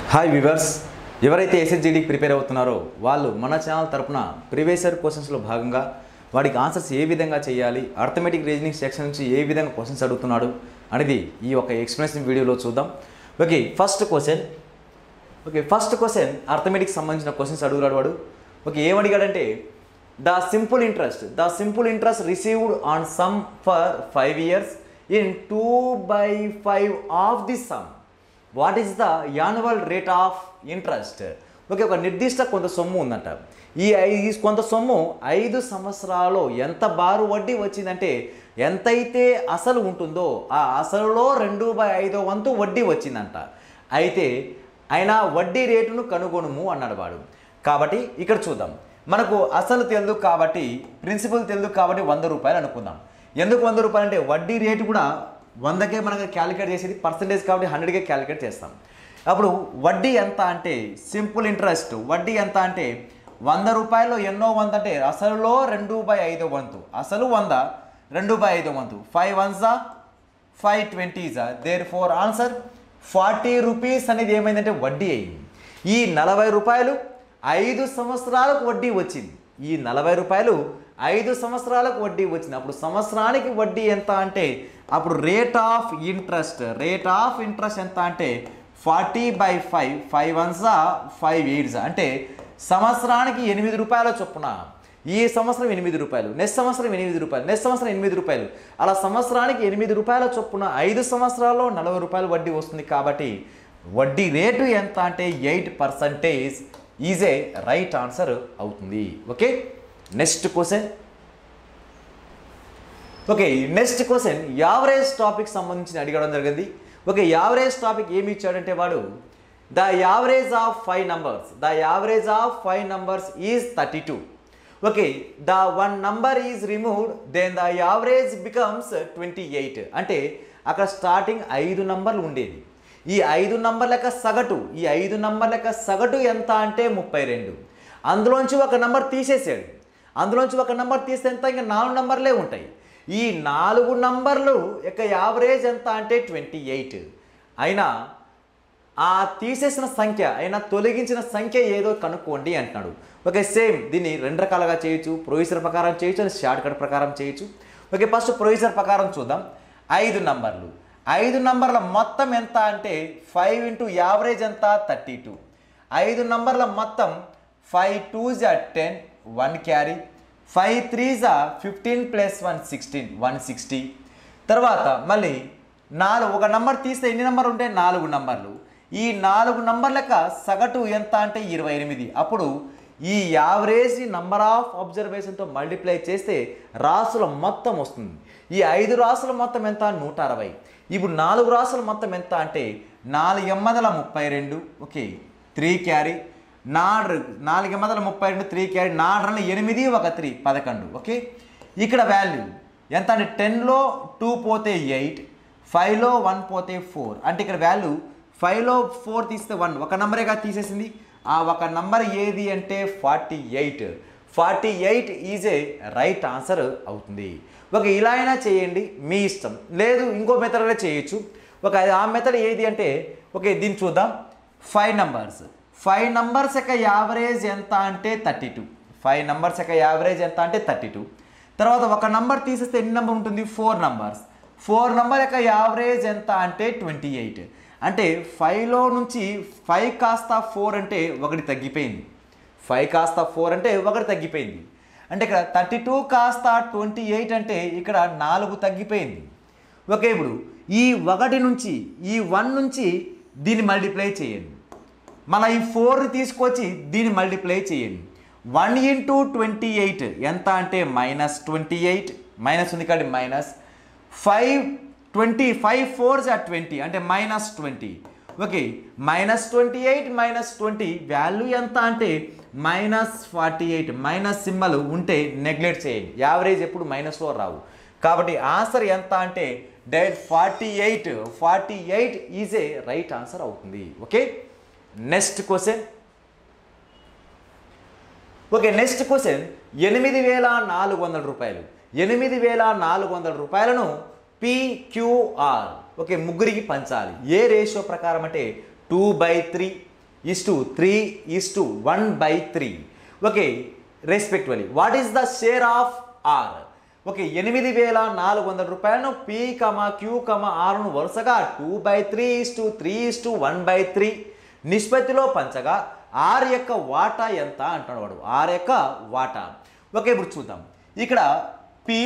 hi viewers ఎవరైతే ఎస్ఎస్జీడీకి prepare అవుతున్నారో వాళ్ళు మన ఛానల్ తరపున ప్రీవియస్ ఇయర్ క్వశ్చన్స్లో భాగంగా వాడికి ఆన్సర్స్ ఏ విధంగా చేయాలి అర్థమెటిక్ రీజనింగ్ సెక్షన్ నుంచి ఏ విధంగా క్వశ్చన్స్ అడుగుతున్నాడు అనేది ఈ ఒక ఎక్స్ప్లెనేషన్ వీడియోలో చూద్దాం okay first question okay first question arithmetic సంబంధించిన క్వశ్చన్స్ అడుగురాడు వాడు ఓకే ఏమడిగాడంటే the simple interest the simple interest received on sum for five years in two by five of the sum what is the annual rate of interest okay ఒక నిర్దిష్ట కొంత సొమ్ము ఉందంట ఈ ఐ- ఈ కొంత సొమ్ము ఐదు సంవత్సరాలు ఎంత బారు వడ్డీ వచ్చిందంటే ఎంతైతే అసలు ఉంటుందో ఆ అసలులో రెండు బై ఐదో వంతు వడ్డీ వచ్చిందంట అయితే అయినా వడ్డీ రేటును కనుగొనుము అన్నాడు వాడు కాబట్టి ఇక్కడ చూద్దాం మనకు అసలు తెలుదు కాబట్టి ప్రిన్సిపల్ తెలుదు కాబట్టి వంద రూపాయలు అనుకుందాం ఎందుకు వంద రూపాయలు అంటే వడ్డీ రేటు కూడా వందకే మనకు క్యాలిక్యులేట్ చేసేది పర్సంటేజ్ కాబట్టి హండ్రెడ్కే క్యాలిక్యులేట్ చేస్తాం అప్పుడు వడ్డీ ఎంత అంటే సింపుల్ ఇంట్రెస్ట్ వడ్డీ ఎంత అంటే వంద రూపాయల్లో ఎన్నో వంద అంటే అసలులో రెండు బై ఐదో వంతు అసలు వంద రెండు బై ఐదో వంతు ఫైవ్ వన్సా ఫైవ్ ట్వంటీజా therefore answer forty rupees అనేది ఏమైందంటే వడ్డీ అయింది ఈ నలభై రూపాయలు ఐదు సంవత్సరాలకు వడ్డీ వచ్చింది ఈ నలభై రూపాయలు ఐదు సంవత్సరాలకు వడ్డీ వచ్చింది అప్పుడు సంవత్సరానికి వడ్డీ ఎంత అంటే అప్పుడు rate of interest rate of interest ఎంత అంటే ఫార్టీ బై ఫైవ్ ఫైవ్ వన్సా ఫైవ్ ఎయిట్సా అంటే సంవత్సరానికి ఎనిమిది రూపాయల చొప్పున ఈ సంవత్సరం ఎనిమిది రూపాయలు నెక్స్ట్ సంవత్సరం ఎనిమిది రూపాయలు నెక్స్ట్ సంవత్సరం ఎనిమిది రూపాయలు అలా సంవత్సరానికి ఎనిమిది రూపాయల చొప్పున ఐదు సంవత్సరాల్లో నలభై రూపాయలు వడ్డీ వస్తుంది కాబట్టి వడ్డీ రేటు ఎంత అంటే eight percentage is a right answer అవుతుంది okay next question okay next question average topic సంబంధించి అడగడం జరిగింది ఓకే యావరేజ్ టాపిక్ ఏమి ఇచ్చాడంటే వాడు the average of five numbers the average of five numbers is thirty two okay the one number is removed then the average becomes twenty eight అంటే అక్కడ starting ఐదు నంబర్లు ఉండేది ఈ ఐదు నంబర్ల యొక్క సగటు ఈ ఐదు నంబర్ల యొక్క సగటు ఎంత అంటే ముప్పై రెండు అందులోంచి ఒక నంబర్ తీసేసాడు అందులోంచి ఒక నంబర్ తీస్తే ఎంత ఇంకా నాలుగు నంబర్లే ఉంటాయి ఈ నాలుగు నంబర్లు యొక్క యావరేజ్ ఎంత అంటే ట్వంటీ ఎయిట్ అయినా ఆ తీసేసిన సంఖ్య అయినా తొలగించిన సంఖ్య ఏదో కనుక్కోండి అంటున్నాడు ఓకే సేమ్ దీన్ని రెండు రకాలుగా చేయొచ్చు ప్రొవిజర్ ప్రకారం చేయొచ్చు అని షార్ట్ కట్ ప్రకారం చేయొచ్చు ఓకే ఫస్ట్ ప్రొవిజర్ ప్రకారం చూద్దాం ఐదు నంబర్లు ఐదు నంబర్ల మొత్తం ఎంత అంటే ఫైవ్ ఇంటూ యావరేజ్ ఎంత థర్టీ టూ ఐదు నంబర్ల మొత్తం ఫైవ్ టూ జా ten one carry five three జా fifteen plus one sixteen one sixty తర్వాత మళ్ళీ నాలుగు ఒక నంబర్ తీస్తే ఎన్ని నంబర్ ఉంటే నాలుగు నంబర్లు ఈ నాలుగు నంబర్లక సగటు ఎంత అంటే ఇరవై ఎనిమిది అప్పుడు ఈ యావరేజ్ నంబర్ ఆఫ్ అబ్జర్వేషన్తో మల్టిప్లై చేస్తే రాసుల మొత్తం వస్తుంది ఈ ఐదు రాసుల మొత్తం ఎంత నూట అరవై ఇప్పుడు నాలుగు రాసుల మొత్తం ఎంత అంటే నాలుగు ఎమ్మదల ముప్పై రెండు ఓకే త్రీ క్యారీ నాడు నాలుగు ఎమ్మదల ముప్పై రెండు త్రీ క్యారీ నాడు ఎనిమిది ఒక త్రీ పదకొండు ఓకే ఇక్కడ వాల్యూ ఎంత అంటే టెన్లో టూ పోతే ఎయిట్ ఫైవ్లో వన్ పోతే ఫోర్ అంటే ఇక్కడ వాల్యూ ఫైవ్లో ఫోర్ తీస్తే వన్ ఒక నంబరేగా తీసేసింది ఆ ఒక నంబర్ ఏది అంటే forty eight forty eight is a right answer అవుతుంది ఒక ఇలా అయినా చేయండి మీ ఇష్టం లేదు ఇంకో మెథడ్గా చేయొచ్చు ఒక ఆ మెథడ్ ఏది అంటే ఓకే దీన్ని చూద్దాం ఫైవ్ నంబర్స్ ఫైవ్ నంబర్స్ యొక్క యావరేజ్ ఎంత అంటే థర్టీ టూ ఫైవ్ నంబర్స్ యొక్క యావరేజ్ ఎంత అంటే థర్టీ టూ తర్వాత ఒక నంబర్ తీసేస్తే ఎన్ని నెంబర్ ఉంటుంది ఫోర్ నంబర్స్ ఫోర్ నంబర్ యొక్క యావరేజ్ ఎంత అంటే ట్వంటీ ఎయిట్ అంటే ఫైవ్లో నుంచి ఫైవ్ కాస్త ఫోర్ అంటే ఒకటి తగ్గిపోయింది ఫైవ్ కాస్త ఫోర్ అంటే ఒకటి తగ్గిపోయింది అంటే ఇక్కడ థర్టీ టూ కాస్త ట్వంటీ ఎయిట్ అంటే ఇక్కడ నాలుగు తగ్గిపోయింది ఓకే ఇప్పుడు ఈ ఒకటి నుంచి ఈ వన్ నుంచి దీన్ని మల్టిప్లై చేయండి మళ్ళీ ఈ ఫోర్ తీసుకొచ్చి దీన్ని మల్టిప్లై చేయండి వన్ ఇంటూ ట్వంటీ ఎయిట్ ఎంత అంటే మైనస్ ట్వంటీ ఎయిట్ మైనస్ ఉంది కాబట్టి minus five twenty five fours ఆ ట్వంటీ అంటే minus twenty okay minus twenty eight minus twenty value ఎంత అంటే minus forty eight minus symbol ఉంటే నెగ్లెక్ట్ చేయండి యావరేజ్ ఎప్పుడు మైనస్లో రావు కాబట్టి ఆన్సర్ ఎంత అంటే direct forty eight forty eight is a right answer అవుతుంది okay next question okay next question ఎనిమిది వేల నాలుగు వందల రూపాయలు ఎనిమిది వేల నాలుగు వందల రూపాయలను పిక్యూఆర్ ఓకే ముగ్గురికి పంచాలి ఏ రేషియో ప్రకారం అంటే two by three is to three is to one by three okay respectively what is the share of R okay ఎనిమిది వేల నాలుగు వందల రూపాయలను పి కమ క్యూ కమ ఆర్ను వరుసగా two by three is to three is to one by three నిష్పత్తిలో పంచగా are యొక్క వాటా ఎంత అంటున్నాడు వాడు ఆర్ యొక్క వాటా ఓకే ఇప్పుడు చూద్దాం ఇక్కడ పి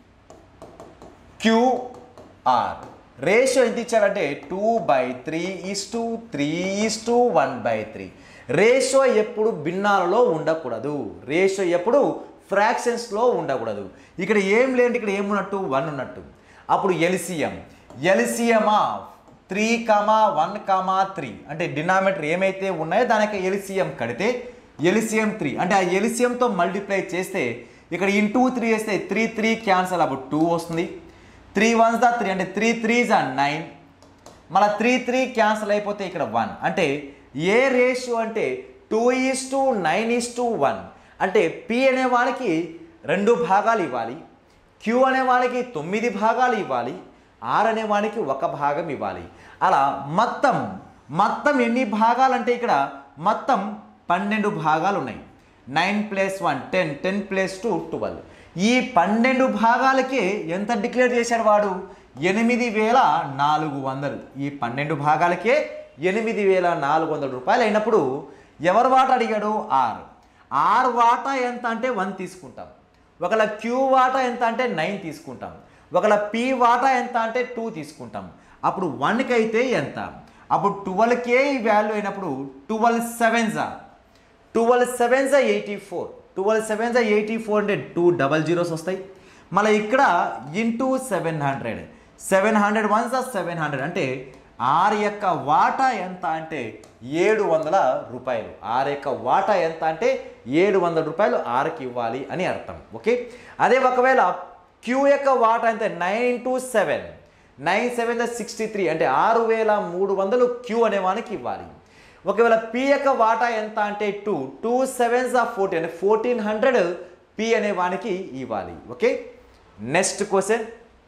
క్యూఆర్ రేషియో ఎంత ఇచ్చాడంటే two by three is to three is to one by three ratio ఎప్పుడు భిన్నాలలో ఉండకూడదు రేషియో ఎప్పుడు ఫ్రాక్షన్స్లో ఉండకూడదు ఇక్కడ ఏం లేదంటే ఇక్కడ ఏమున్నట్టు వన్ ఉన్నట్టు అప్పుడు LCM LCM of three comma one comma three అంటే డినామినేటర్ ఏమైతే ఉన్నాయో దానికి ఎల్సిఎం కడితే ఎల్సిఎం త్రీ అంటే ఆ ఎల్సిఎంతో మల్టిప్లై చేస్తే ఇక్కడ ఇంటూ త్రీ వేస్తే త్రీ త్రీ క్యాన్సల్ అప్పుడు టూ వస్తుంది త్రీ వన్స్ దా త్రీ అంటే త్రీ త్రీస్ ఆ నైన్ మళ్ళీ త్రీ త్రీ క్యాన్సల్ అయిపోతే ఇక్కడ వన్ అంటే ఏ రేషియో అంటే two is to nine is to one అంటే పి అనే వాళ్ళకి రెండు భాగాలు ఇవ్వాలి క్యూ అనే వాళ్ళకి తొమ్మిది భాగాలు ఇవ్వాలి ఆర్ అనే వానికి ఒక భాగం ఇవ్వాలి అలా మొత్తం మొత్తం ఎన్ని భాగాలు అంటే ఇక్కడ మొత్తం పన్నెండు భాగాలు ఉన్నాయి nine plus one ten ten plus two twelve ఈ పన్నెండు భాగాలకి ఎంత డిక్లేర్ చేశాడు వాడు ఎనిమిది వేల నాలుగు వందలు ఈ పన్నెండు భాగాలకే ఎనిమిది వేల నాలుగు వందల రూపాయలు అయినప్పుడు ఎవరు వాటా అడిగాడు ఆర్ ఆర్ వాటా ఎంత అంటే వన్ తీసుకుంటాం ఒకవేళ క్యూ వాటా ఎంత అంటే నైన్ తీసుకుంటాం ఒకవేళ పి వాటా ఎంత అంటే టూ తీసుకుంటాం అప్పుడు వన్కి అయితే ఎంత అప్పుడు ట్వెల్వ్కే ఈ వాల్యూ అయినప్పుడు ట్వెల్వ్ సెవెన్జా twelve sevens eighty four twelve sevens eighty four అంటే టూ డబల్ జీరోస్ వస్తాయి మళ్ళీ ఇక్కడ into seven hundred seven hundred ones seven hundred అంటే ఆర్ యొక్క వాటా ఎంత అంటే ఏడు వందల రూపాయలు ఆర్ యొక్క వాటా ఎంత అంటే ఏడు వందల రూపాయలు ఆర్కి ఇవ్వాలి అని అర్థం ఓకే అదే ఒకవేళ క్యూ యొక్క వాటా ఎంత nine to seven nine seven sixty three అంటే ఆరు వేల మూడు వందలు క్యూ అనే వానికి ఇవ్వాలి ఒకవేళ పి యొక్క వాటా ఎంత అంటే two two sevens of fourteen అంటే ఫోర్టీన్ హండ్రెడ్ పి అనే వానికి ఇవ్వాలి okay next question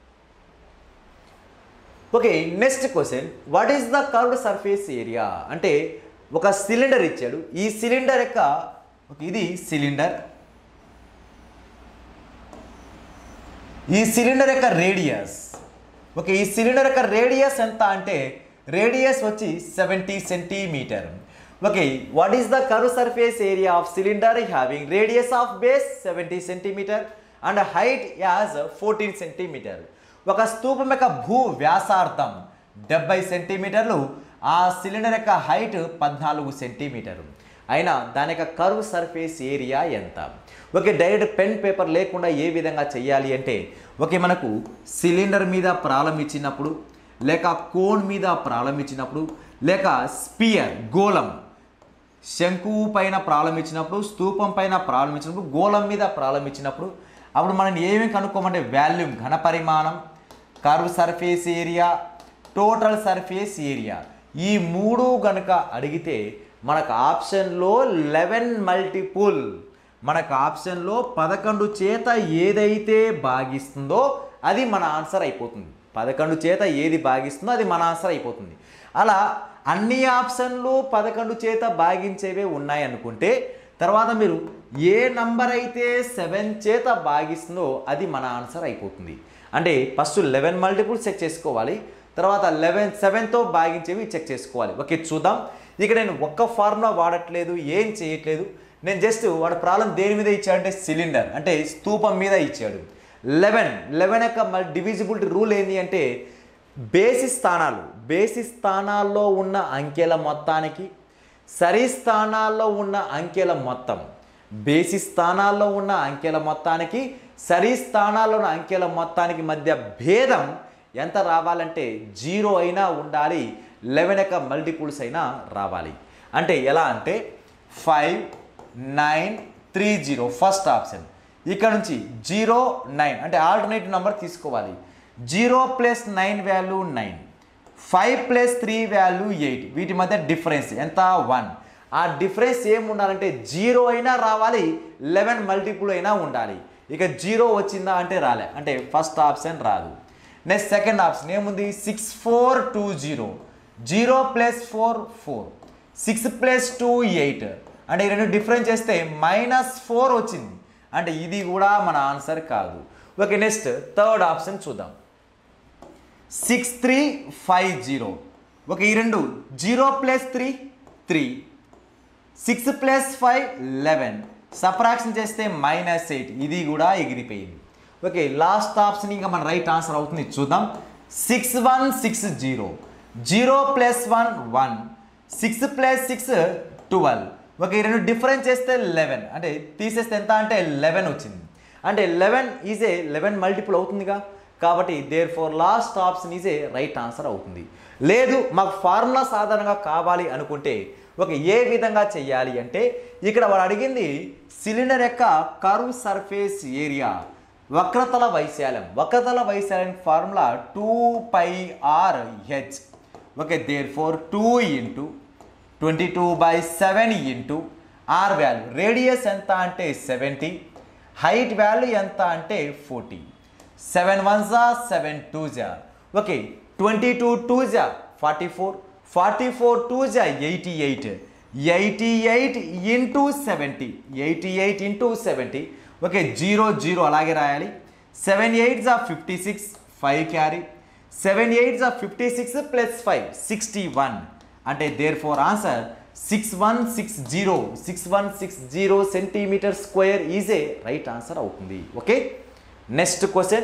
okay next question what is the curved surface area అంటే ఒక సిలిండర్ ఇచ్చాడు ఈ సిలిండర్ యొక్క okay, ఇది సిలిండర్ ఈ సిలిండర్ యొక్క రేడియస్ ఓకే ఈ సిలిండర్ యొక్క రేడియస్ ఎంత అంటే రేడియస్ వచ్చి seventy centimetre okay what is the curve surface area of cylinder having radius of base seventy centimetre and height as fourteen centimetre ఒక స్తూపం యొక్క భూ వ్యాసార్థం డెబ్బై సెంటీమీటర్లు ఆ సిలిండర్ యొక్క హైట్ పద్నాలుగు సెంటీమీటర్లు అయినా దాని యొక్క కర్వ్ సర్ఫేస్ ఏరియా ఎంత ఓకే డైరెక్ట్ పెన్ పేపర్ లేకుండా ఏ విధంగా చేయాలి అంటే ఓకే మనకు సిలిండర్ మీద ప్రారంభించినప్పుడు లేక కోన్ మీద ప్రారంభించినప్పుడు లేక స్పియర్ గోళం శంకువు పైన ప్రారంభించినప్పుడు స్తూపం పైన ప్రారంభించినప్పుడు గోళం మీద ప్రారంభించినప్పుడు అప్పుడు మనం ఏమి కనుక్కోమంటే వాల్యూమ్ ఘన పరిమాణం curve surface area total surface area ఈ మూడు గనుక అడిగితే మనకు ఆప్షన్లో లెవెన్ మల్టిపుల్ మనకు ఆప్షన్లో పదకొండు చేత ఏదైతే భాగిస్తుందో అది మన ఆన్సర్ అయిపోతుంది పదకొండు చేత ఏది భాగిస్తుందో అది మన ఆన్సర్ అయిపోతుంది అలా అన్ని ఆప్షన్లు పదకొండు చేత భాగించేవే ఉన్నాయి అనుకుంటే తర్వాత మీరు ఏ నంబర్ అయితే సెవెన్ చేత భాగిస్తుందో అది మన ఆన్సర్ అయిపోతుంది అంటే ఫస్ట్ లెవెన్ మల్టిపుల్ చెక్ చేసుకోవాలి తర్వాత లెవెన్ సెవెన్తో భాగించేవి చెక్ చేసుకోవాలి ఓకే చూద్దాం ఇక నేను ఒక్క ఫార్ములా వాడట్లేదు ఏం చేయట్లేదు నేను జస్ట్ వాడు ప్రాబ్లం దేని మీద ఇచ్చాడంటే సిలిండర్ అంటే స్తూపం మీద ఇచ్చాడు లెవెన్ లెవెన్ యొక్క మళ్ళీ డివిజిబిలిటీ రూల్ ఏంటి అంటే బేసి స్థానాలు బేసి స్థానాల్లో ఉన్న అంకెల మొత్తానికి సరి స్థానాల్లో ఉన్న అంకెల మొత్తం బేసి స్థానాల్లో ఉన్న అంకెల మొత్తానికి సరి స్థానాల్లో ఉన్న అంకెల మొత్తానికి మధ్య భేదం ఎంత రావాలంటే జీరో అయినా ఉండాలి లెవెన్ యొక్క మల్టిపుల్స్ అయినా రావాలి అంటే ఎలా అంటే five nine three zero first option ఇక్కడ నుంచి జీరో నైన్ అంటే ఆల్టర్నేటివ్ నెంబర్ తీసుకోవాలి zero plus nine value nine five plus three value eight వీటి మధ్య డిఫరెన్స్ ఎంత వన్ ఆ డిఫరెన్స్ ఏం ఉండాలంటే జీరో అయినా రావాలి లెవెన్ మల్టిపుల్ అయినా ఉండాలి ఇక జీరో వచ్చిందా అంటే రాలే అంటే ఫస్ట్ ఆప్షన్ రాదు నెక్స్ట్ సెకండ్ ఆప్షన్ ఏముంది six four two zero zero plus four four six plus two eight అంటే ఈ రెండు డిఫరెన్స్ చేస్తే మైనస్ ఫోర్ వచ్చింది అంటే ఇది కూడా మన ఆన్సర్ కాదు ఓకే నెక్స్ట్ థర్డ్ ఆప్షన్ చూద్దాం six three five zero okay ఈ రెండు zero plus three three six plus five eleven subtraction చేస్తే మైనస్ ఎయిట్ ఇది కూడా ఎగిరిపోయింది ఓకే లాస్ట్ ఆప్షన్ ఇంకా మన రైట్ ఆన్సర్ అవుతుంది చూద్దాం six one six zero zero plus one one six plus six twelve okay ఈ రెండు డిఫరెన్స్ చేస్తే లెవెన్ అంటే తీసేస్తే ఎంత అంటే లెవెన్ వచ్చింది అంటే eleven is a eleven multiple అవుతుందిగా కాబట్టి therefore last option is a right answer అవుతుంది లేదు మాకు ఫార్ములా సాధారణంగా కావాలి అనుకుంటే ఒక ఏ విధంగా చేయాలి అంటే ఇక్కడ వాడు అడిగింది సిలిండర్ యొక్క కర్వ్ సర్ఫేస్ ఏరియా వక్రతల వైశాల్యం వక్రతల వైశాల్యం formula two pi r h okay therefore two into twenty two by seven into r value radius ఎంత అంటే సెవెంటీ హైట్ వాల్యూ ఎంత అంటే ఫోర్టీ సెవెన్ వన్ జా సెవెన్ టూ జా ఓకే ట్వంటీ టూ టూ జా forty four forty four two జా eighty eight eighty eight into seventy eighty eight into seventy okay zero zero అలాగే రాయాలి సెవెన్ ఎయిట్ జా fifty six five carry seven eight జా fifty six plus five sixty one అంటే therefore answer six one six zero six one six zero centimetre square is a right answer అవుతుంది okay next question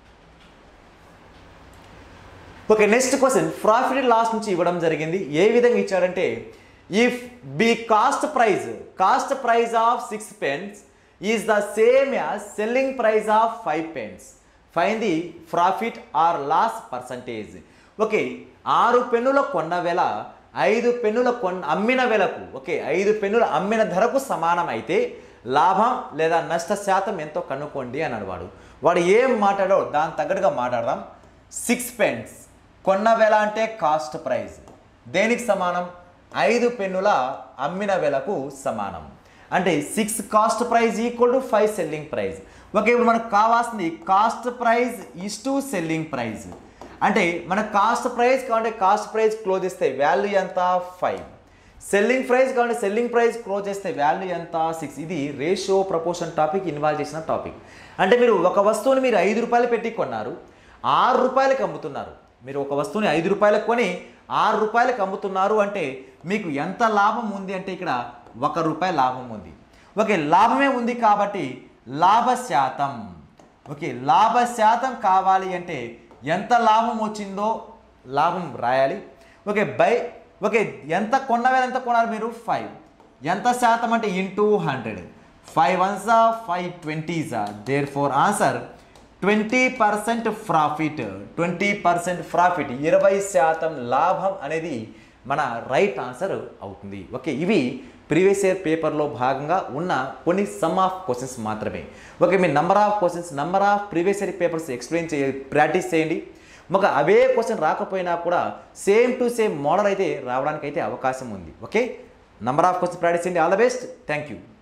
okay next question profit and loss నుంచి ఇవ్వడం జరిగింది ఏ విధంగా ఇచ్చాడంటే if be cost price cost price of six pens is the same as selling price of five pens find the profit or loss percentage okay ఆరు పెన్నుల కొన్న వేల ఐదు పెన్నుల కొన్న అమ్మిన వేలకు ఓకే ఐదు పెన్నుల అమ్మిన ధరకు సమానం అయితే లాభం లేదా నష్ట శాతం ఎంతో కనుక్కోండి అన్నాడు వాడు వాడు ఏం మాట్లాడో దాని తగ్గట్టుగా మాట్లాడదాం సిక్స్ పెన్స్ కొన్న వేల అంటే కాస్ట్ ప్రైస్ దేనికి సమానం ఐదు పెన్నుల అమ్మిన వేలకు సమానం అంటే six cost price equal to five selling price okay ఇప్పుడు మనకు కావాల్సింది cost price is to selling price అంటే మన కాస్ట్ ప్రైస్ కావాలంటే కాస్ట్ ప్రైస్ క్లోజ్ చేస్తే వాల్యూ ఎంత ఫైవ్ సెల్లింగ్ ప్రైస్ కావాలంటే సెల్లింగ్ ప్రైస్ క్లోజ్ చేస్తే వాల్యూ ఎంత సిక్స్ ఇది రేషియో ప్రపోర్షన్ టాపిక్ ఇన్వాల్వ్ చేసిన టాపిక్ అంటే మీరు ఒక వస్తువుని మీరు ఐదు రూపాయలు పెట్టి కొన్నారు ఆరు రూపాయలకి అమ్ముతున్నారు మీరు ఒక వస్తువుని ఐదు రూపాయలకు కొని ఆరు రూపాయలకు అమ్ముతున్నారు అంటే మీకు ఎంత లాభం ఉంది అంటే ఇక్కడ ఒక రూపాయి లాభం ఉంది ఓకే లాభమే ఉంది కాబట్టి లాభ శాతం ఓకే లాభ శాతం కావాలి అంటే ఎంత లాభం వచ్చిందో లాభం రాయాలి ఓకే బై ఓకే ఎంత కొన్నవేళ ఎంత కొన్నారు మీరు ఫైవ్ ఎంత శాతం అంటే ఇంటూ హండ్రెడ్ ఫైవ్ వన్సా ఫైవ్ ట్వంటీసా therefore answer twenty percent profit twenty percent profit ఇరవై శాతం లాభం అనేది మన రైట్ ఆన్సర్ అవుతుంది ఓకే ఇవి ప్రీవియస్ ఇయర్ పేపర్లో భాగంగా ఉన్న కొన్ని సమ్ ఆఫ్ క్వశ్చన్స్ మాత్రమే ఓకే మీ number of questions number of previous year papers explain చేయ ప్రాక్టీస్ చేయండి ఒక అవే క్వశ్చన్ రాకపోయినా కూడా సేమ్ టు సేమ్ మోడల్ అయితే రావడానికి అయితే అవకాశం ఉంది okay number of question practice చేయండి all the best thank you